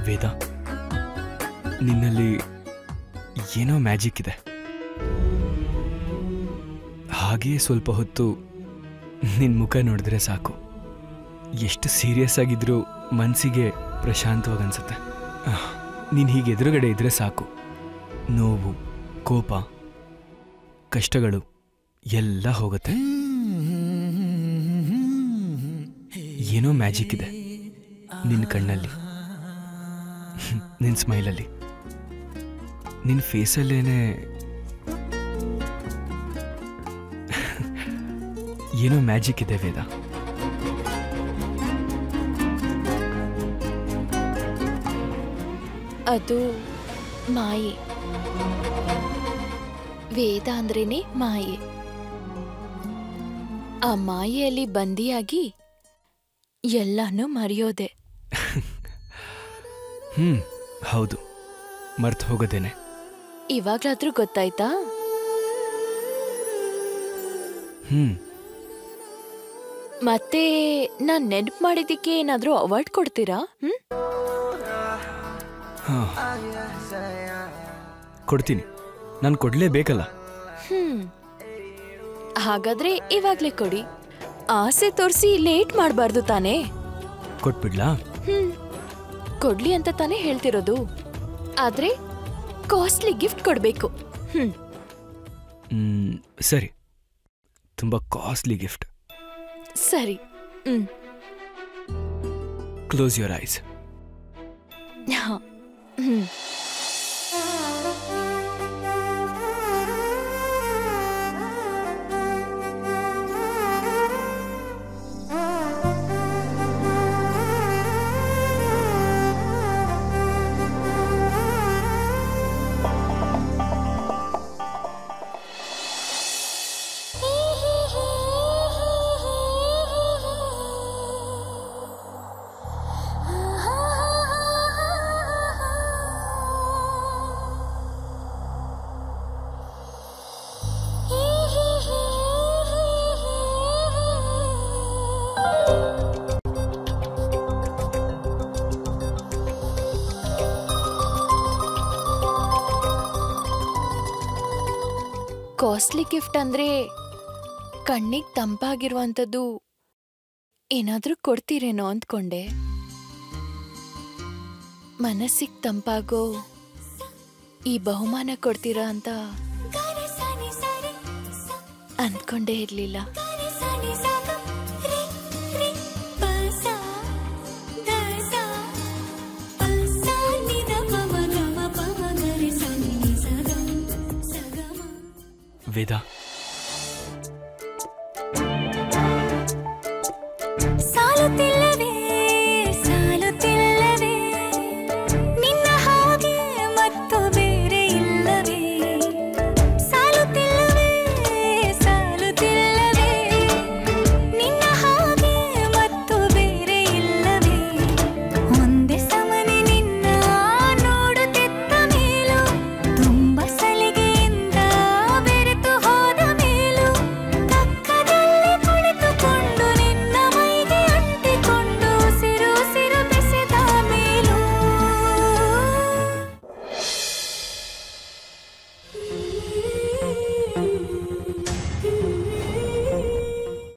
ವೇದ ನಿನ್ನಲ್ಲಿ ಏನೋ ಮ್ಯಾಜಿಕ್ ಇದೆ ಹಾಗೆಯೇ ಸ್ವಲ್ಪ ಹೊತ್ತು ನಿನ್ನ ಮುಖ ನೋಡಿದ್ರೆ ಸಾಕು ಎಷ್ಟು ಸೀರಿಯಸ್ ಆಗಿದ್ರೂ ಮನಸ್ಸಿಗೆ ಪ್ರಶಾಂತವಾಗಿ ಅನ್ಸುತ್ತೆ ನೀನು ಹೀಗೆ ಎದುರುಗಡೆ ಇದ್ರೆ ಸಾಕು ನೋವು ಕೋಪ ಕಷ್ಟಗಳು ಎಲ್ಲ ಹೋಗುತ್ತೆ ಏನೋ ಮ್ಯಾಜಿಕ್ ಇದೆ ನಿನ್ನ ಕಣ್ಣಲ್ಲಿ ನಿನ್ನ ಸ್ಮೈಲಲ್ಲಿ ನಿನ್ನ ಫೇಸಲ್ಲೇನೆ ಏನೋ ಮ್ಯಾಜಿಕ್ ಇದೆ ವೇದ ಅದು ಮಾಯೆ ವೇದ ಅಂದ್ರೇನೆ ಮಾಯೆ ಆ ಮಾಯೆಯಲ್ಲಿ ಬಂದಿಯಾಗಿ ಎಲ್ಲಾನು ಮರೆಯೋದೆ ಹ್ಮ್ ಹೌದು ಮರ್ತು ಹೋಗೋದೇನೆ ಇವಾಗ್ಲಾದ್ರೂ ಗೊತ್ತಾಯ್ತಾ ಹ್ಮ್ ಮತ್ತೆ ನಾನ್ ನೆನ್ಪ್ ಮಾಡಿದ್ದಕ್ಕೆ ಏನಾದ್ರೂ ಅವಾರ್ಡ್ ಕೊಡ್ತೀರಾ ಹ್ಮ್ ಹಾ ಕೊಡ್ತೀನಿ ನಾನು ಕೊಡ್ಲೇಬೇಕಲ್ಲ ಹ್ಮ್ ಹಾಗಾದ್ರೆ ಇವಾಗ್ಲೇ ಕೊಡಿ ಆಸೆ ತೋರಿಸಿ ಲೇಟ್ ಮಾಡಬಾರ್ದು ತಾನೇ ಕೊಟ್ಬಿಡ್ಲಾ ಹ್ಮ್ ಕೊಡ್ಲಿ ಅಂತ ತಾನೇ ಹೇಳ್ತಿರೋದು ಆದ್ರೆ ಕಾಸ್ಟ್ಲಿ ಗಿಫ್ಟ್ ಕೊಡ್ಬೇಕು ಹ್ಮ್ ಹ್ಮ್ ಸರಿ ತುಂಬ ಕಾಸ್ಟ್ಲಿ ಗಿಫ್ಟ್ ಸರಿ ಹ್ಮ್ ಕ್ಲೋಸ್ ಯುವರ್ ಐಸ್ ಹಾ. ಹ್ಮ್ ಕಾಸ್ಟ್ಲಿ ಗಿಫ್ಟ್ ಅಂದ್ರೆ ಕಣ್ಣಿಗೆ ತಂಪಾಗಿರುವಂಥದ್ದು ಏನಾದ್ರೂ ಕೊಡ್ತೀರೇನೋ ಅಂದ್ಕೊಂಡೆ ಮನಸ್ಸಿಗೆ ತಂಪಾಗೋ ಈ ಬಹುಮಾನ ಕೊಡ್ತೀರಾ ಅಂತ ಅಂದ್ಕೊಂಡೇ ಇರ್ಲಿಲ್ಲ ವೇದ